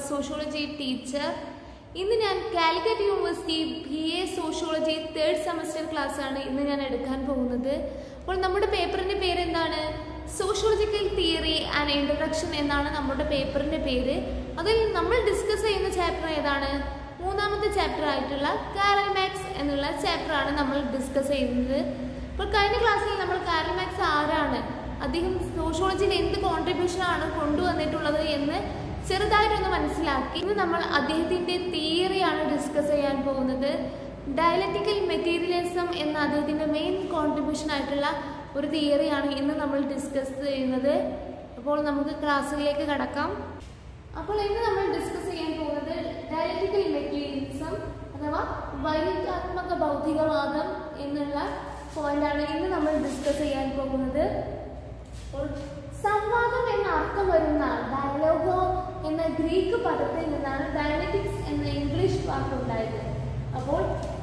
sociology teacher ഇന്ന് ഞാൻ Calicut university B A sociology third semester class ആണ് ഇന്ന് ഞാൻ എടുക്കാൻ പോകുന്നത് അപ്പോൾ നമ്മുടെ പേപ്പറിന്റെ പേര് എന്താണ് സോഷ്യോളജിക്കൽ തിയറി ആൻഡ് ഇൻട്രഡക്ഷൻ എന്നാണ് നമ്മുടെ പേപ്പറിന്റെ പേര് അതിൽ നമ്മൾ ഡിസ്കസ് ചെയ്യുന്ന ചാപ്റ്റർ ഏതാണ് മൂന്നാമത്തെ ചാപ്റ്റർ ആയിട്ടുള്ള കാരൽ മാക്സ് എന്നുള്ള ചാപ്റ്റർ ആണ് നമ്മൾ ഡിസ്കസ് ചെയ്യുന്നത് അപ്പോൾ കഴിഞ്ഞ ക്ലാസ്സിൽ നമ്മൾ കാരൽ മാക്സ് ആരാണ് അദ്ദേഹം സോഷ്യോളജിയിൽ എന്ത് കോൺട്രിബ്യൂഷൻ ആണ് കൊണ്ടുവന്നിട്ടുള്ളത് എന്ന് ചെറുതായിട്ടൊന്ന് മനസ്സിലാക്കി ഇന്ന് നമ്മൾ അദ്ദേഹത്തിന്റെ തിയറിയാണ് ഡിസ്കസ് ചെയ്യാൻ പോകുന്നത് ഡയലറ്റിക്കൽ മെറ്റീരിയലിസം എന്ന അദ്ദേഹത്തിന്റെ മെയിൻ കോൺട്രിബ്യൂഷൻ ആയിട്ടുള്ള ഒരു തിയറിയാണ് ഇന്ന് നമ്മൾ ഡിസ്കസ് ചെയ്യുന്നത് അപ്പോൾ നമുക്ക് ക്ലാസ്സിലേക്ക് കടക്കാം അപ്പോൾ ഇന്ന് നമ്മൾ ഡിസ്കസ് ചെയ്യാൻ പോകുന്നത് ഡയലറ്റിക്കൽ മെറ്റീരിയലിസം അഥവാ വൈരുദ്ധാത്മക ഭൗതികവാദം എന്നുള്ള പോയിന്റാണ് ഇന്ന് നമ്മൾ ഡിസ്കസ് ചെയ്യാൻ പോകുന്നത് അപ്പോൾ സംവാദം എന്ന അർത്ഥം വരുന്ന ഡയലോഗോ എന്ന ഗ്രീക്ക് പദത്തിൽ നിന്നാണ് ഡയലറ്റിക്സ് എന്ന ഇംഗ്ലീഷ് വാക്കുണ്ടായത് അപ്പോൾ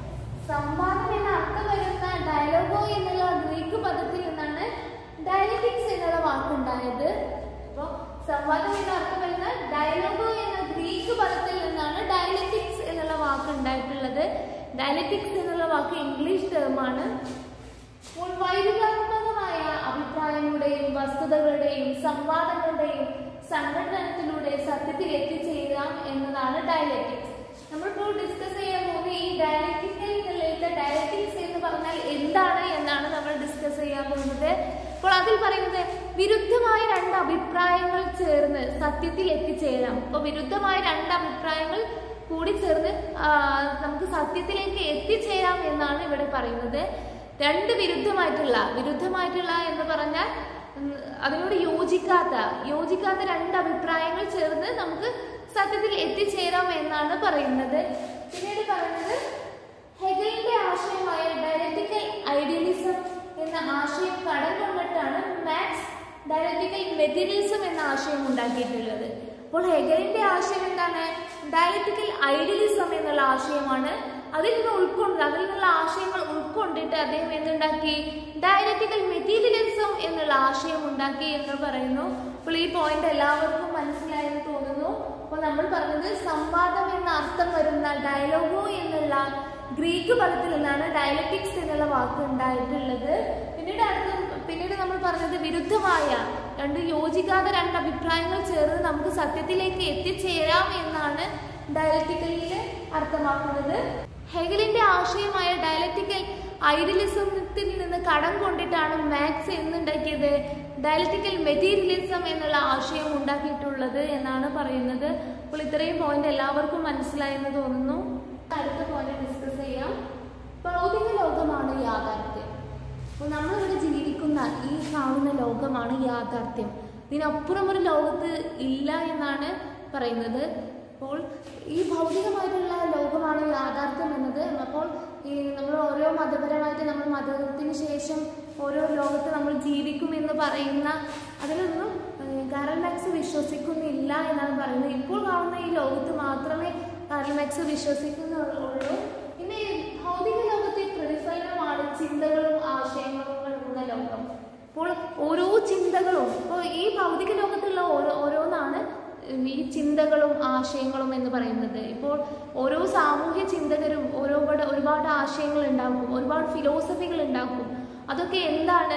സംവാദം എന്ന അർത്ഥം വരുന്ന ഡയലോഗോ എന്നുള്ള ഗ്രീക്ക് പദത്തിൽ നിന്നാണ് ഡയലറ്റിക്സ് എന്നുള്ള വാക്കുണ്ടായത് അപ്പോൾ സംവാദം എന്ന അർത്ഥം വരുന്ന ഡയലോഗോ എന്ന ഗ്രീക്ക് പദത്തിൽ നിന്നാണ് ഡയലറ്റിക്സ് എന്നുള്ള വാക്ക് ഉണ്ടായിട്ടുള്ളത് ഡയലറ്റിക്സ് എന്നുള്ള വാക്ക് ഇംഗ്ലീഷ് ടേമാണ് അപ്പോൾ വൈരുദ്ധാത്മകമായ അഭിപ്രായങ്ങളുടെയും വസ്തുതകളുടെയും സംവാദങ്ങളുടെയും സംഘടനത്തിലൂടെ സത്യത്തിൽ എത്തിച്ചേരാം എന്നതാണ് ഡയലറ്റിക്സ് നമ്മളിപ്പോൾ ഡിസ്കസ് ചെയ്യാൻ പോകുന്ന ഈ ഡയലറ്റിക്കൽ എന്നുള്ള ഡയലറ്റിക്സ് എന്ന് പറഞ്ഞാൽ എന്താണ് എന്നാണ് നമ്മൾ ഡിസ്കസ് ചെയ്യാൻ പോകുന്നത് അപ്പോൾ അതിൽ പറയുന്നത് വിരുദ്ധമായ രണ്ട് അഭിപ്രായങ്ങൾ ചേർന്ന് സത്യത്തിൽ എത്തിച്ചേരാം അപ്പോൾ വിരുദ്ധമായ രണ്ട് അഭിപ്രായങ്ങൾ കൂടി ചേർന്ന് ആ, നമുക്ക് സത്യത്തിലേക്ക് എത്തിച്ചേരാം എന്നാണ് ഇവിടെ പറയുന്നത് രണ്ട് വിരുദ്ധമായിട്ടുള്ള വിരുദ്ധമായിട്ടുള്ള എന്ന് പറഞ്ഞാൽ ഉം, അതിനോട് യോജിക്കാത്ത യോജിക്കാത്ത രണ്ട് അഭിപ്രായങ്ങൾ ചേർന്ന് നമുക്ക് സത്യത്തിൽ എത്തിച്ചേരാം എന്നാണ് പറയുന്നത് പിന്നീട് പറയുന്നത് ഹെഗലിന്റെ ആശയമായ ഡയലറ്റിക്കൽ ഐഡിയലിസം എന്ന ആശയം കടം കൊണ്ടിട്ടാണ് മാക്സ് ഡയലറ്റിക്കൽ മെറ്റീരിയലിസം എന്ന ആശയം ഉണ്ടാക്കിയിട്ടുള്ളത് അപ്പോൾ ഹെഗലിന്റെ ആശയം എന്താണ് ഡയലറ്റിക്കൽ ഐഡിയലിസം എന്നുള്ള ആശയമാണ് അതിൽ നിന്ന് ഉൾക്കൊണ്ട് അതിൽ നിന്നുള്ള ആശയങ്ങൾ ഉൾക്കൊണ്ടിട്ട് അദ്ദേഹം എന്തുണ്ടാക്കി ഡയലറ്റിക്കൽ മെറ്റീരിയലിസം എന്നുള്ള ആശയം ഉണ്ടാക്കി എന്ന് പറയുന്നു അപ്പോൾ ഈ പോയിന്റ് എല്ലാവർക്കും മനസ്സിലായെന്ന് തോന്നുന്നു അപ്പോൾ നമ്മൾ പറഞ്ഞത് സംവാദം എന്ന അർത്ഥം വരുന്ന ഡയലോഗോ എന്നുള്ള ഗ്രീക്ക് പദത്തിൽ നിന്നാണ് ഡയലറ്റിക്സ് എന്നുള്ള വാക്ക് ഉണ്ടായിട്ടുള്ളത് പിന്നീട് അടുത്ത പിന്നീട് നമ്മൾ പറഞ്ഞത് വിരുദ്ധമായ രണ്ട് യോജിക്കാത്ത രണ്ട് അഭിപ്രായങ്ങൾ ചേർന്ന് നമുക്ക് സത്യത്തിലേക്ക് എത്തിച്ചേരാം എന്നാണ് ഡയലറ്റിക്കലിൽ അർത്ഥമാക്കുന്നത് ഹെഗലിന്റെ ആശയമായ ഡയലറ്റിക്കൽ ഐഡിയലിസത്തിൽ നിന്ന് കടം കൊണ്ടിട്ടാണ് മാക്സ് എന്നുണ്ടാക്കിയത് ഡയലറ്റിക്കൽ മെറ്റീരിയലിസം എന്നുള്ള ആശയം ഉണ്ടാക്കിയിട്ടുള്ളത് എന്നാണ് പറയുന്നത് അപ്പോൾ ഇത്രയും പോയിന്റ് എല്ലാവർക്കും മനസ്സിലായെന്ന് തോന്നുന്നു അടുത്ത പോയിന്റ് ഡിസ്കസ് ചെയ്യാം ഭൗതിക ലോകമാണ് യാഥാർത്ഥ്യം അപ്പോൾ നമ്മളിവിടെ ജീവിക്കുന്ന ഈ കാണുന്ന ലോകമാണ് യാഥാർത്ഥ്യം ഇതിനപ്പുറം ഒരു ലോകത്ത് ഇല്ല എന്നാണ് പറയുന്നത് അപ്പോൾ ഈ ഭൗതികമായിട്ടുള്ള ലോകമാണ് യാഥാർത്ഥ്യം എന്നത് അപ്പോൾ ഈ നമ്മൾ ഓരോ മതപരമായിട്ട് നമ്മൾ മതത്തിന് ശേഷം ഓരോ ലോകത്ത് നമ്മൾ ജീവിക്കുമെന്ന് പറയുന്ന അതിലൊന്നും ഏഹ്, കാരൽ മാക്സ് വിശ്വസിക്കുന്നില്ല എന്നാണ് പറയുന്നത് ഇപ്പോൾ കാണുന്ന ഈ ലോകത്ത് മാത്രമേ കാരൽ മാക്സ് വിശ്വസിക്കുന്നുള്ളൂ പിന്നെ ഈ ഭൗതിക ലോകത്തെ പ്രതിഫലനമാണ് ചിന്തകളും ആശയങ്ങളും അടങ്ങുന്ന ലോകം അപ്പോൾ ഓരോ ചിന്തകളും ഇപ്പോൾ ഈ ഭൗതിക ലോകത്തുള്ള ഓരോ ഓരോന്നാണ് ഈ ചിന്തകളും ആശയങ്ങളും എന്ന് പറയുന്നത് ഇപ്പോൾ ഓരോ സാമൂഹ്യ ചിന്തകരും ഓരോ ഒരുപാട് ഒരുപാട് ആശയങ്ങൾ ഉണ്ടാക്കും ഒരുപാട് ഫിലോസഫികൾ ഉണ്ടാക്കും അതൊക്കെ എന്താണ്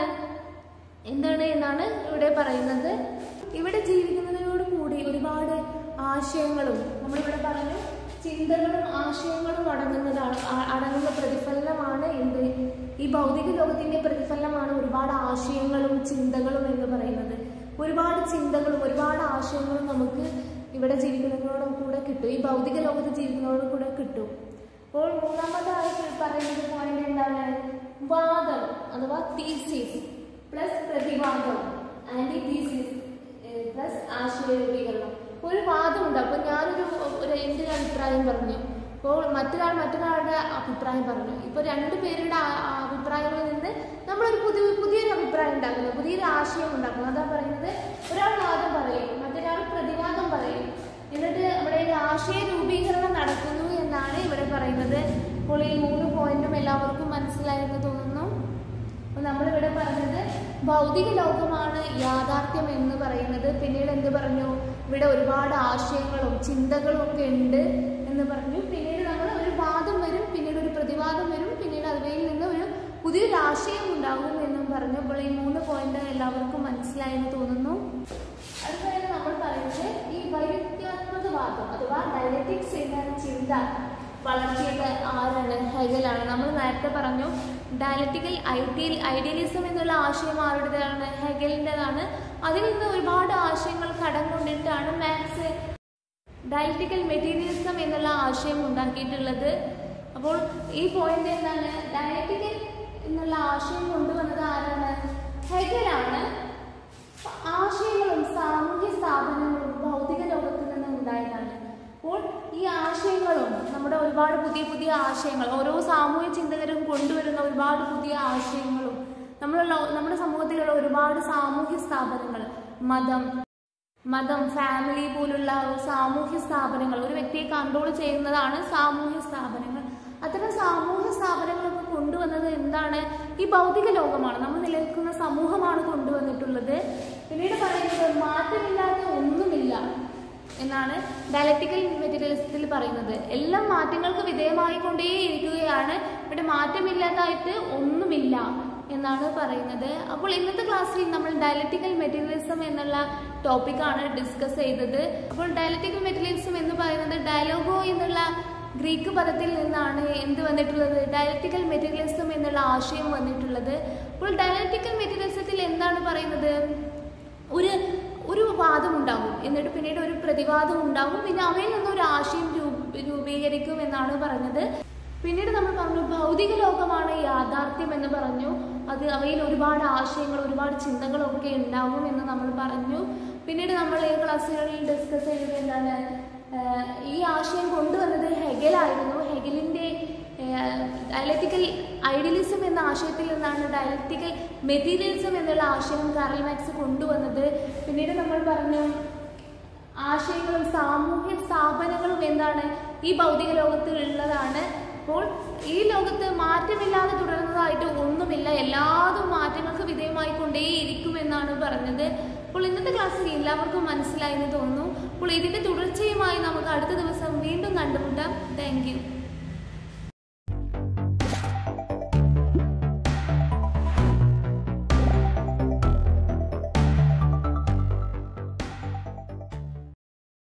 എന്താണ് എന്നാണ് ഇവിടെ പറയുന്നത് ഇവിടെ ജീവിക്കുന്നതിനോട് കൂടി ഒരുപാട് ആശയങ്ങളും നമ്മളിവിടെ പറഞ്ഞു ചിന്തകളും ആശയങ്ങളും അടങ്ങുന്നതാണ് ആ- അടങ്ങുന്ന പ്രതിഫലനമാണ് എന്ത് ഈ ഭൗതിക ലോകത്തിന്റെ പ്രതിഫലനമാണ് ഒരുപാട് ആശയങ്ങളും ചിന്തകളും എന്ന് പറയുന്നത് ഒരുപാട് ചിന്തകളും ഒരുപാട് ആശയങ്ങളും നമുക്ക് ഇവിടെ ജീവിക്കുന്നതിനോടും കൂടെ കിട്ടും ഈ ഭൗതിക ലോകത്ത് ജീവിക്കുന്നതോടും കൂടെ കിട്ടും അപ്പോൾ മൂന്നാമതായി പറയുന്നത് പോയിന്റ് എന്താണ് വാദം അഥവാ തീസിസ് പ്ലസ് പ്രതിവാദം ആന്റി തീസിസ് പ്ലസ് ആശയ രൂപീകരണം ഒരു വാദമുണ്ട് അപ്പോൾ ഞാനൊരു ഒരു എൻ്റെ ഒരു അഭിപ്രായം പറഞ്ഞു അപ്പോൾ മറ്റൊരാൾ മറ്റൊരാളുടെ അഭിപ്രായം പറഞ്ഞു ഇപ്പോൾ രണ്ടു പേരുടെ ആ- ആ അഭിപ്രായങ്ങളിൽ നിന്ന് നമ്മളൊരു പുതിയ പുതിയൊരു അഭിപ്രായം ഉണ്ടാക്കുന്നു പുതിയൊരു ആശയം ഉണ്ടാക്കുന്നു അതാ പറയുന്നത് ഒരാൾ വാദം പറയും മറ്റൊരാൾ പ്രതിവാദം പറയും എന്നിട്ട് അവിടെ ഒരു ആശയ രൂപീകരണം നടക്കുന്നു എന്നാണ് ഇവിടെ പറയുന്നത് അപ്പോൾ ഈ മൂന്ന് പോയിന്റും എല്ലാവർക്കും മനസ്സിലായെന്ന് തോന്നുന്നു അപ്പോൾ നമ്മളിവിടെ പറഞ്ഞത് ഭൗതിക ലോകമാണ് യാഥാർത്ഥ്യം എന്ന് പറയുന്നത് പിന്നീട് എന്ത് പറഞ്ഞു ഇവിടെ ഒരുപാട് ആശയങ്ങളും ചിന്തകളും ഒക്കെ ഉണ്ട് എന്ന് പറഞ്ഞു പിന്നീട് നമ്മൾ ഒരു വാദം വരും പിന്നീട് ഒരു പ്രതിവാദം വരും പിന്നീട് അവയിൽ നിന്ന് ഒരു പുതിയൊരു ആശയം ഉണ്ടാകും എന്നും പറഞ്ഞു അപ്പോൾ ഈ മൂന്ന് പോയിന്റ് എല്ലാവർക്കും മനസ്സിലായെന്ന് തോന്നുന്നു അടുത്തതായി നമ്മൾ പറയുന്നത് ഈ വൈരുദ്ധ്യാത്മകവാദം അഥവാ ഡയലറ്റിക്സ് എന്ന ചിന്ത വളർത്തിയത് ആരാണ് ഹെഗലാണ് നമ്മൾ നേരത്തെ പറഞ്ഞു ഡയലറ്റിക്കൽ ഐഡിയൽ ഐഡിയലിസം എന്നുള്ള ആശയം ആരുടേതാണ് ഹെഗലിൻ്റെതാണ് അതിൽ നിന്ന് ഒരുപാട് ആശയങ്ങൾ കടം കൊണ്ടിട്ടാണ് മാത്സ് ഡയലറ്റിക്കൽ മെറ്റീരിയലിസം എന്നുള്ള ആശയം ഉണ്ടാക്കിയിട്ടുള്ളത് അപ്പോൾ ഈ പോയിന്റ് എന്താണ് ഡയലറ്റിക്കൽ എന്നുള്ള ആശയം കൊണ്ടുവന്നത് ആരാണ് ഹെഗലാണ് ആശയങ്ങളും സാമൂഹ്യ സ്ഥാപനങ്ങളും ഭൗതിക ലോകത്തിൽ നിന്ന് ഉണ്ടായതാണ് അപ്പോൾ ഈ ആശയങ്ങളും നമ്മുടെ ഒരുപാട് പുതിയ പുതിയ ആശയങ്ങൾ ഓരോ സാമൂഹ്യ ചിന്തകരും കൊണ്ടുവരുന്ന ഒരുപാട് പുതിയ ആശയങ്ങളും നമ്മളുള്ള നമ്മുടെ സമൂഹത്തിലുള്ള ഒരുപാട് സാമൂഹ്യ സ്ഥാപനങ്ങൾ മതം മതം ഫാമിലി പോലുള്ള സാമൂഹ്യ സ്ഥാപനങ്ങൾ ഒരു വ്യക്തിയെ കൺട്രോൾ ചെയ്യുന്നതാണ് സാമൂഹ്യ സ്ഥാപനങ്ങൾ അത്തരം സാമൂഹ്യ സ്ഥാപനങ്ങളൊക്കെ കൊണ്ടുവന്നത് എന്താണ് ഈ ഭൗതിക ലോകമാണ് നമ്മൾ നിലനിൽക്കുന്ന സമൂഹമാണ് കൊണ്ടുവന്നിട്ടുള്ളത് പിന്നീട് പറയുന്നത് മാറ്റമില്ലാത്ത ഒന്നുമില്ല എന്നാണ് ഡയലക്റ്റിക്കൽ മെറ്റീരിയലിസത്തിൽ പറയുന്നത് എല്ലാം മാറ്റങ്ങൾക്ക് വിധേയമായി കൊണ്ടേയിരിക്കുകയാണ് ഇവിടെ മാറ്റമില്ലാതായിട്ട് ഒന്നുമില്ല എന്നാണ് പറയുന്നത് അപ്പോൾ ഇന്നത്തെ ക്ലാസ്സിൽ നമ്മൾ ഡയലക്റ്റിക്കൽ മെറ്റീരിയലിസം എന്നുള്ള ടോപ്പിക്കാണ് ഡിസ്കസ് ചെയ്തത് അപ്പോൾ ഡയലക്റ്റിക്കൽ മെറ്റീരിയലിസം എന്ന് പറയുന്നത് ഡയലോഗോ എന്നുള്ള ഗ്രീക്ക് പദത്തിൽ നിന്നാണ് എന്ത് വന്നിട്ടുള്ളത് ഡയലക്റ്റിക്കൽ മെറ്റീരിയലിസം എന്നുള്ള ആശയം വന്നിട്ടുള്ളത് അപ്പോൾ ഡയലക്റ്റിക്കൽ മെറ്റീരിയലിസത്തിൽ എന്താണ് പറയുന്നത് ഒരു ഒരു വാദം ഉണ്ടാകും എന്നിട്ട് പിന്നീട് ഒരു പ്രതിവാദം ഉണ്ടാകും പിന്നെ അവയിൽ നിന്ന് ഒരു ആശയം രൂപ- രൂപീകരിക്കും എന്നാണ് പറഞ്ഞത് പിന്നീട് നമ്മൾ പറഞ്ഞു ഭൗതിക ലോകമാണ് യാഥാർത്ഥ്യം എന്ന് പറഞ്ഞു അത് അവയിൽ ഒരുപാട് ആശയങ്ങൾ ഒരുപാട് ചിന്തകളൊക്കെ ഉണ്ടാകും എന്ന് നമ്മൾ പറഞ്ഞു പിന്നീട് നമ്മൾ ഈ ക്ലാസ്സുകളിൽ ഡിസ്കസ് ചെയ്തത് എന്താണ് ആഹ് ഈ ആശയം കൊണ്ടുവന്നത് ഹെഗലായിരുന്നു ഹെഗലിൻ്റെ ഡയലക്റ്റിക്കൽ ഐഡിയലിസം എന്ന ആശയത്തിൽ നിന്നാണ് ഡയലക്റ്റിക്കൽ മെറ്റീരിയലിസം എന്നുള്ള ആശയം കാറൽ മാക്സ് കൊണ്ടുവന്നത് പിന്നീട് നമ്മൾ പറഞ്ഞു ആശയങ്ങളും സാമൂഹ്യ സ്ഥാപനങ്ങളും എന്താണ് ഈ ഭൗതിക ലോകത്തിൽ ഉള്ളതാണ് അപ്പോൾ ഈ ലോകത്ത് മാറ്റമില്ലാതെ തുടരുന്നതായിട്ട് ഒന്നുമില്ല എല്ലാതും മാറ്റങ്ങൾക്ക് വിധേയമായി കൊണ്ടേയിരിക്കുമെന്നാണ് പറഞ്ഞത് അപ്പോൾ ഇന്നത്തെ ക്ലാസ്സിൽ എല്ലാവർക്കും മനസ്സിലായി എന്ന് തോന്നുന്നു അപ്പോൾ ഇതിന്റെ തുടർച്ചയുമായി നമുക്ക് അടുത്ത ദിവസം വീണ്ടും കണ്ടുമുട്ടാം താങ്ക്